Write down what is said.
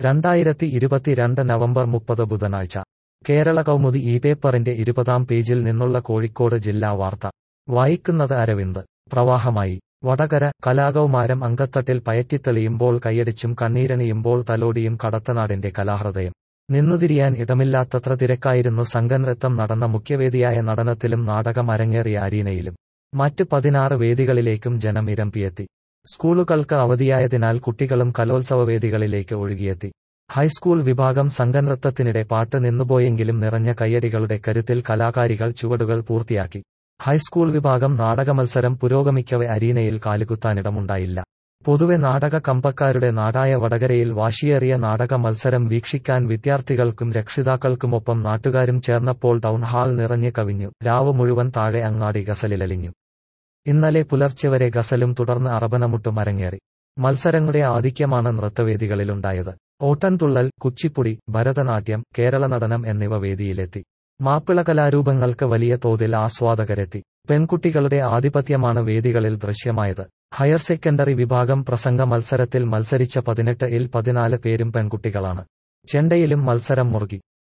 രണ്ടായിരത്തി ഇരുപത്തിരണ്ട് നവംബർ മുപ്പത് ബുധനാഴ്ച കേരള കൗമുദി ഈ പേപ്പറിന്റെ ഇരുപതാം പേജിൽ നിന്നുള്ള കോഴിക്കോട് ജില്ലാ വാർത്ത വായിക്കുന്നത് അരവിന്ദ് പ്രവാഹമായി വടകര കലാകൗമാരം അങ്കത്തട്ടിൽ പയറ്റിത്തെളിയുമ്പോൾ കൈയടിച്ചും കണ്ണീരണിയുമ്പോൾ തലോടിയും കടത്തനാടിന്റെ കലാഹൃദയം നിന്നുതിരിയാൻ ഇടമില്ലാത്തത്ര തിരക്കായിരുന്നു സംഘനൃത്തം നടന്ന മുഖ്യവേദിയായ നടനത്തിലും നാടകം അരങ്ങേറിയ അരീനയിലും മറ്റ് പതിനാറ് വേദികളിലേക്കും ജനം ഇരമ്പിയെത്തി സ്കൂളുകൾക്ക് അവധിയായതിനാൽ കുട്ടികളും കലോത്സവ വേദികളിലേക്ക് ഒഴുകിയെത്തി ഹൈസ്കൂൾ വിഭാഗം സംഘനൃത്തത്തിനിടെ പാട്ട് നിന്നുപോയെങ്കിലും നിറഞ്ഞ കയ്യടികളുടെ കരുത്തിൽ കലാകാരികൾ ചുവടുകൾ പൂർത്തിയാക്കി ഹൈസ്കൂൾ വിഭാഗം നാടകമത്സരം പുരോഗമിക്കവെ അരീനയിൽ കാലുകുത്താനിടമുണ്ടായില്ല പൊതുവെ നാടക കമ്പക്കാരുടെ നാടായ വടകരയിൽ വാശിയേറിയ നാടക മത്സരം വീക്ഷിക്കാൻ വിദ്യാർത്ഥികൾക്കും രക്ഷിതാക്കൾക്കുമൊപ്പം നാട്ടുകാരും ചേർന്നപ്പോൾ ടൗൺ ഹാൾ നിറഞ്ഞു കവിഞ്ഞു രാവ് മുഴുവൻ താഴെ അങ്ങാടി ഗസലിലലിഞ്ഞു ഇന്നലെ പുലർച്ചെ വരെ ഗസലും തുടർന്ന് അറബനമുട്ടും അരങ്ങേറി മത്സരങ്ങളുടെ ആധിക്യമാണ് നൃത്തവേദികളിലുണ്ടായത് ഓട്ടൻതുള്ളൽ കുച്ചിപ്പുടി ഭരതനാട്യം കേരള നടനം എന്നിവ വേദിയിലെത്തി മാപ്പിള കലാരൂപങ്ങൾക്ക് വലിയ തോതിൽ ആസ്വാദകരെത്തി പെൺകുട്ടികളുടെ ആധിപത്യമാണ് വേദികളിൽ ദൃശ്യമായത് ഹയർ സെക്കൻഡറി വിഭാഗം പ്രസംഗ മത്സരത്തിൽ മത്സരിച്ച പതിനെട്ട് ഇൽ പതിനാല് പേരും പെൺകുട്ടികളാണ് ചെണ്ടയിലും മത്സരം മുറുകി